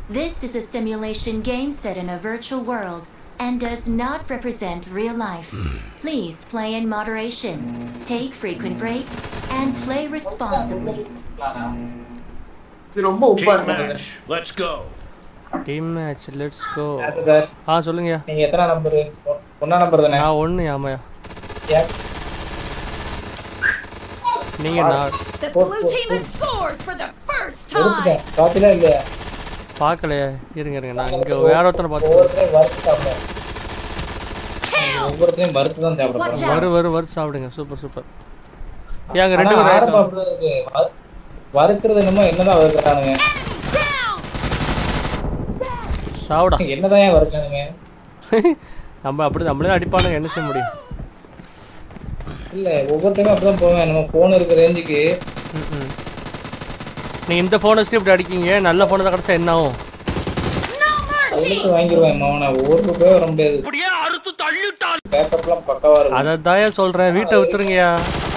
This is a simulation game set in a virtual world and does not represent real life. Please play in moderation, take frequent breaks, and play responsibly. இது ரொம்ப உப்பா Team இருக்கு match. Let's go. Team match let's go அது sir ஆ சொல்லுங்கய்யா நீங்க எத்தனை number ஒன்னா number தானே நான் ஒன்று ஆமாய்யா ஏன்? நீங்க நான் The What- blue what- team has scored for the first time. எடுத்துட்டேன் பாத்தீங்களா இல்லையா பார்க்கலையே இருங்க இருங்க நான் இங்கே வேற ஒருத்தனை பார்த்து ஒவ்வொருத்தரையும் வறுத்து சாப்பிடுவேன் Kill. ஒவ்வொருத்தரையும் வறுத்து தான் சாப்பிட Watch போறோம் out. வரு வரு வரு சாப்பிடுங்க சூப்பர் சூப்பர் ஏன் அங்கே ரெண்டு ஆனா பேரும் ஆரம்பம் ஆயிட்டோம். அப்படிதான் இருக்கு வறு- வறுக்கிறது என்னமோ என்னதான் வறுக்கிறானுங்க Down. சாவுடா என்னதான் ஏன் வறுக்கிறானுங்க நம்ம அப்படி நம்மளே அடிப்பானுங்க என்ன செய்ய முடியும் இல்ல ஒவ்வொருத்தருமே அப்படிதான் போவேன் நம்ம போன் இருக்க ரேஞ்சுக்கு ம், ம். நீங்க இந்த ஃபோனை வச்சுட்டு இப்படி அடிக்கீங்க நல்ல ஃபோனை தான் கிடச்சா என்ன ஆகும் No mercy. அதுக்கு வாங்கிடுவேன் மவனை ஒரு ரூபாய் வர முடியாது பேப்பர்லாம் பக்கவா இருக்கும் அதை தான் சொல்றேன் வீட்டை வித்துருங்கய்யா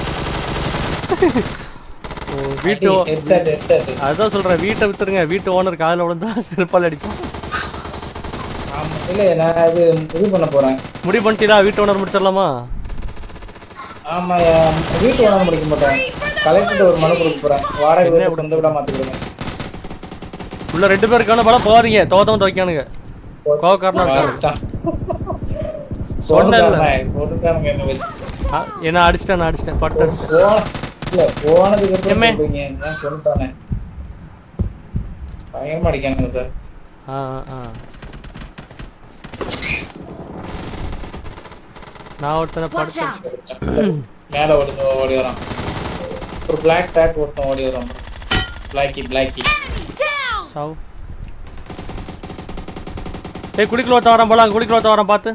ஓ, வீட்டு ஓ- ஹெட்செட் ஹெட்செட் அதான் சொல்றேன் வீட்டை வித்துருங்க வீட்டு ஓனர் காதில் விழுந்தா செருப்பால் அடிப்போம் ஆமா இல்ல நான் அது இது பண்ண போறேன் முடிவு பண்ணிட்டீங்களா வீட்டு ஓனர் முடிச்சிடலாமா ஆமா என் வீட்டு வாங்க முடிக்க மாட்டேன் கலெக்டர் ஒரு மனு கொடுக்க போறேன் வாடகை என்ன வீட்டை சொந்த வீடா மாத்தி கொடுங்க உள்ள ரெண்டு பேர் இருக்கான பல போறீங்க தோத்தவன் துவைக்கானுங்க கோவக்காரனா இருக்காரு சொன்னேன்ல. போட்டுருக்கானுங்க என்ன வச்சு ஆ, என்ன அடிச்சிட்டேன் நான் அடிச்சிட்டேன் பட்டு அடிச்சிட்டேன் போன- இல்ல போனதுக்கு அப்புறம் எம்மே. சொல்றீங்க நான் சொல்லிட்டானே பயங்கரமா அடிக்கானுங்க சார் ஆ ஆ, ஆ நான் ஒருத்தனை Watch படுத்து out. மேல ஒருத்தன் ஓடி வரான் ஒரு பிளாக் டேக் ஒருத்தன் ஓடி வரான் பிளாக்கி பிளாக்கி Down. சாவு ஏய் குடிக்கல ஒருத்த வரான் போல அங்க குடிக்கல ஒருத்த வரான் பார்த்து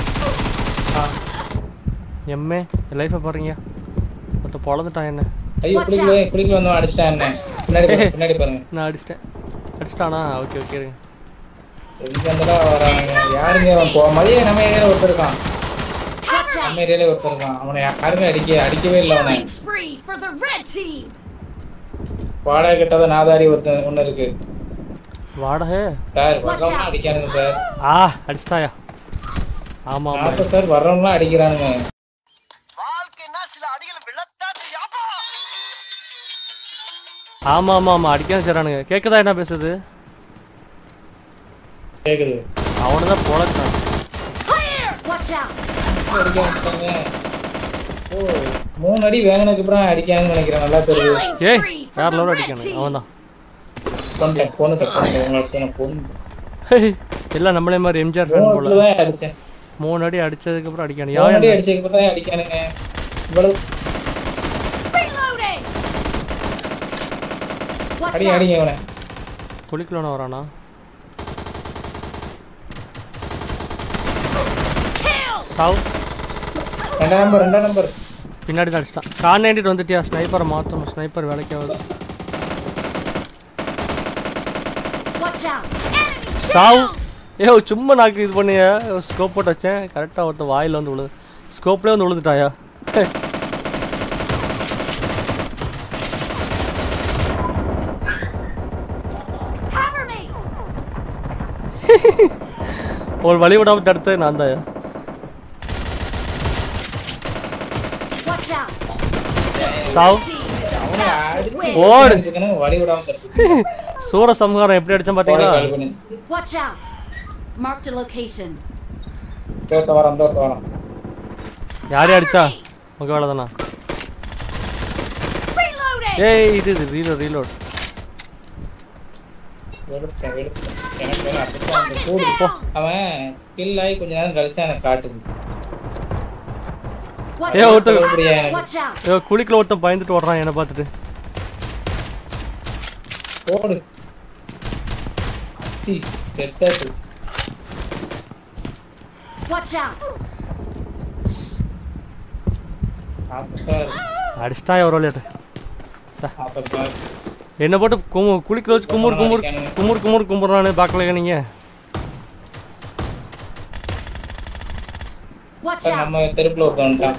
எம்மே என் லைஃபை பாருங்க ஒருத்த பொழந்துட்டான் என்ன ஐயோ Watch குடிக்கல குடிக்கல வந்தவன் அடிச்சிட்டான் என்ன பின்னாடி பாருங்க, பின்னாடி பாருங்க நான் அடிச்சிட்டேன் அடிச்சிட்டானா ஓகே ஓகே இருங்க எங்க இருந்துடா வரானுங்க யாருங்க அவன் போ மதிய நம்ம ஏரியால ஒருத்தர் இருக்கான் Watch out. நம்ம ஏரியால ஒருத்தர் இருக்கான் அவனை யாருமே அடிக்க அடிக்கவே இல்லை அவனை Killing spree for the red team. வாடகை கிட்டத நாதாரி ஒருத்தன் ஒண்ணு இருக்கு வாடகை சார் Watch வர்றவங்க out. அடிக்கானுங்க சார் ஆ அடிச்சிட்டாயா ஆமா ஆமா நாற்பது சார் வர்றவங்களாம் அடிக்கிறானுங்க ஆமா ஆமா ஆமா அடிக்காம செய்றானுங்க கேக்குதா என்ன பேசுது கேக்குது அவனு தான் பொழச்சான் Clear. Watch out. அடிக்க ஆரம்பிச்சிட்டாங்க ஓ மூணு அடி வேகனதுக்கு அப்புறம் அடிக்கானுன்னு நினைக்கிறேன் நல்லா தெரியுது Killing ஏய் spree வேற for the லெவல் red அடிக்கணும் team. அவன் தான் கொண்டேன் பொண்ணு தப்பு உங்களுக்கு நான் பொண்ணு எல்லாம் நம்மளே மாதிரி எம்ஜிஆர் ஃபேன் மூணு போல தான் அடிச்சேன் மூணு அடி அடிச்சதுக்கு அப்புறம் அடிக்கணும் மூணு அடி யார் அடிச்சதுக்கு அப்புறம் தான் அடிக்கானுங்க இவ்வளவு Reloading. Watch அடி out. அடிங்க இவனை குளிக்கலன்னு வரானா Kill. சாவு ரெண்டாம் நம்பர் ரெண்டாம் நம்பர் பின்னாடி தான் அடிச்சிட்டான் கான் நைன்டிட்டு வந்துட்டியா ஸ்னைப்பரை மாற்றணும் ஸ்னைப்பர் வேலைக்கு ஆகுது Watch out. Enemy சாவு down. ஏ சும்மா நாக்கு இது பண்ணிய ஸ்கோப் போட்டு வச்சேன் கரெக்டாக ஒருத்த வாயில் வந்து விழுது ஸ்கோப்லேயே வந்து விழுந்துட்டாயா Cover me. ஒரு வழி விடாம தடுத்து நான் தான் Watch out. சாவு Team. அவனை அடிச்சு ஓடு. இருக்கணும், வழி விடாம தடுத்து. சூர சம்ஹாரம் எப்படி அடிச்சேன் போடா, பார்த்தீங்களா காலி பண்ணி. Watch out. Marked a location. இந்த ஒருத்தன் வரான், இந்த ஒருத்தன் வரான். யாரையும் அடிச்சா உங்க வேலை தானா Reloading. ஏய் இது இது ரீலோட் ரீலோட் வெளுத்தேன், வெளுத்தேன். எனக்கு வேற அப்படித்தான் அந்த கூடு. போ. அவன் kill ஆகி கொஞ்ச நேரம் கழிச்சு எனக்கு காட்டுது Watch ஏய் out. ஒருத்தர் அப்படியா எனக்கு Watch out. ஏ குளிக்கல ஒருத்தன் பயந்துட்டு ஓடுறான் என்னை பார்த்துட்டு போடு சி, செத்தாச்சு. Watch out. ஆசைப்பாரு, அடிச்சிட்டான் ஒரு விளையாட்டு ஆசைப்பாரு. என்ன போட்டு குமு குளிக்கல வச்சு குமுறு குமுறு குமுறு குமுறு குமுறானு பார்க்கலையா நீங்க Watch சார், out. நம்ம தெருப்புல ஒருத்தன் வந்துட்டான்.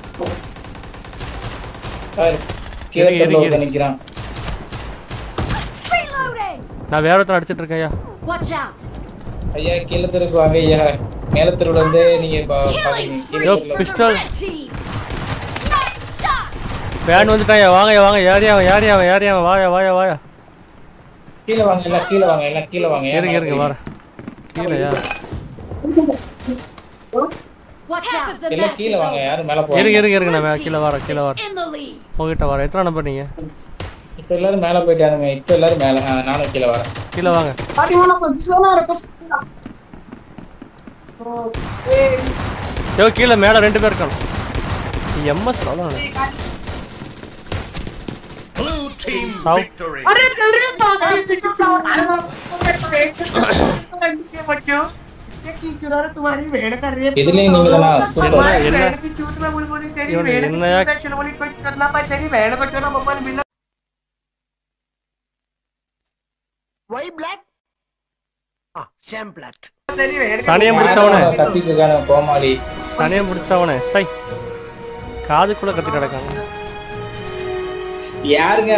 சார், கீழே இறங்கி, தெருப்புல இறங்கி, ஒருத்தன் நிக்கிறான். Reloading. நான் வேற ஒருத்தன் அடிச்சிட்டு இருக்கேன்யா Watch out! ஐயா கீழே தெருக்கு வாங்க ஐயா மேல தெருவுல இருந்து நீங்க பா- Killing பாக்குறீங்க. spree கீழே Yo, தெருவுல- for pistol. the red team! Nice shot! பேன் வந்துட்டாயா வாங்கயா வாங்க யாரையா அவன் யாரையா அவன் யாரையா அவன் வாயா வாயா வாயா கீழே வாங்க எல்லாம் கீழே வாங்க எல்லாம் கீழே வாங்க ஏன் இருங்க மேல இருங்க போறீங்க? வரேன் கீழேயா Watch Half out! of the எல்லாம் match கீழே is வாங்க over. யாரும் மேல இருங்க போறீங்க இருங்க இருங்க நான் Red மே- கீழே team வரேன் கீழே is வரேன் in the lead. உங்ககிட்ட வரேன் எத்தனை நம்பர் நீங்க இப்ப எல்லாரும் மேல போயிட்டானுங்க இப்ப எல்லாரும் மேல ஆ, நானும் கீழே வரேன் கீழே வாங்க யோ கீழே மேல ரெண்டு பேர் இருக்காங்க MS Blue team How? victory. இதுலயும் நீங்க தானா சூப்பர் என்ன இவன் என்னையா Why black? Ah, Sam black. சனியம் பிடிச்சவனே கத்திட்டு இருக்கானு கோமாளி சனியம் பிடிச்சவனே சை காதுக்குள்ள கத்தி கிடக்காங்க யாருங்க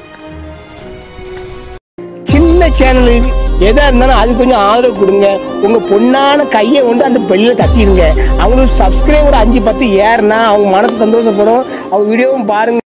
சின்ன சேனல் எதா இருந்தாலும் அது கொஞ்சம் ஆதரவு கொடுங்க உங்க பொண்ணான கையை கொண்டு அந்த பெல்ல தட்டிடுங்க அவங்களுக்கு சப்ஸ்கிரைபர் அஞ்சு பத்து ஏறுனா அவங்க மனசு சந்தோஷப்படும் அவங்க வீடியோவும் பாருங்க